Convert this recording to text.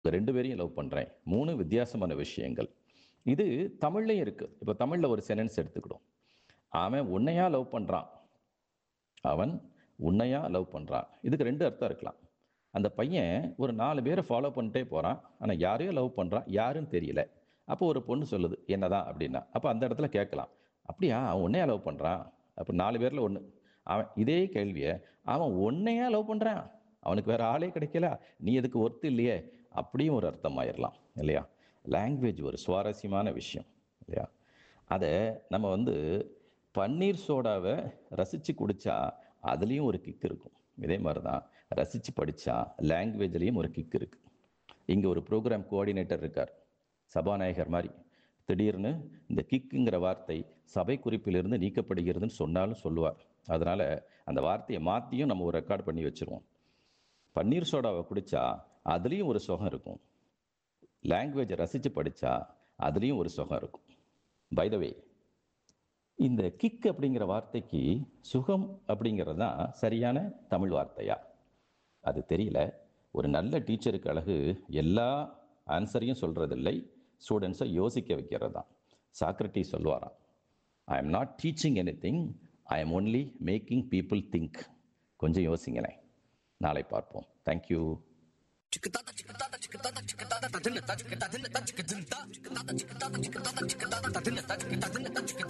ரெண்டு பேரையும் லவ் பண்ணுறேன் மூணு வித்தியாசமான விஷயங்கள் இது தமிழ்லையும் இருக்குது இப்போ தமிழில் ஒரு சென்டென்ஸ் எடுத்துக்கிடும் அவன் உன்னையா லவ் பண்ணுறான் அவன் உன்னையா லவ் பண்ணுறான் இதுக்கு ரெண்டு அர்த்தம் இருக்கலாம் அந்த பையன் ஒரு நாலு பேரை ஃபாலோ பண்ணிட்டே போகிறான் ஆனால் யாரையும் லவ் பண்ணுறான் யாருன்னு தெரியல அப்போ ஒரு பொண்ணு சொல்லுது என்னதான் அப்படின்னா அப்போ அந்த இடத்துல கேட்கலாம் அப்படியா அவன் உன்னையா லவ் பண்ணுறான் அப்போ நாலு பேரில் ஒன்று அவன் இதே கேள்வியை அவன் உன்னையா லவ் பண்ணுறான் அவனுக்கு வேற ஆளே கிடைக்கல நீ எதுக்கு ஒர்த்து இல்லையே அப்படியும் ஒரு அர்த்தம் ஆயிடலாம் இல்லையா லாங்குவேஜ் ஒரு சுவாரஸ்யமான விஷயம் இல்லையா அதை நம்ம வந்து பன்னீர் சோடாவை ரசித்து குடித்தா அதுலேயும் ஒரு கிக் இருக்கும் இதே மாதிரி தான் ரசித்து படித்தா லாங்குவேஜ்லேயும் ஒரு கிக் இருக்குது இங்கே ஒரு ப்ரோக்ராம் கோஆர்டினேட்டர் இருக்கார் சபாநாயகர் மாதிரி திடீர்னு இந்த கிக்குங்கிற வார்த்தை சபை குறிப்பிலிருந்து நீக்கப்படுகிறதுன்னு சொன்னாலும் சொல்லுவார் அதனால் அந்த வார்த்தையை மாற்றியும் நம்ம ஒரு ரெக்கார்ட் பண்ணி வச்சுருவோம் பன்னீர் சோடாவை குடித்தா அதுலேயும் ஒரு சுகம் இருக்கும் லாங்குவேஜை ரசித்து படித்தா அதுலேயும் ஒரு சுகம் இருக்கும் பைதவே இந்த கிக் அப்படிங்கிற வார்த்தைக்கு சுகம் அப்படிங்கிறது தான் சரியான தமிழ் வார்த்தையா அது தெரியல ஒரு நல்ல டீச்சருக்கு அழகு எல்லா ஆன்சரையும் சொல்கிறதில்லை ஸ்டூடெண்ட்ஸை யோசிக்க வைக்கிறது தான் சாக்ரட்டி சொல்லுவாராம் I am not teaching anything I am only making people think கொஞ்சம் யோசிங்களேன் நாளை பார்ப்போம் thank you chiquitata chiquitata chiquitata chiquitata ta dinna ta chiquitata dinna ta chiquitata chiquitata chiquitata chiquitata chiquitata chiquitata ta dinna ta chiquitata dinna ta chiquitata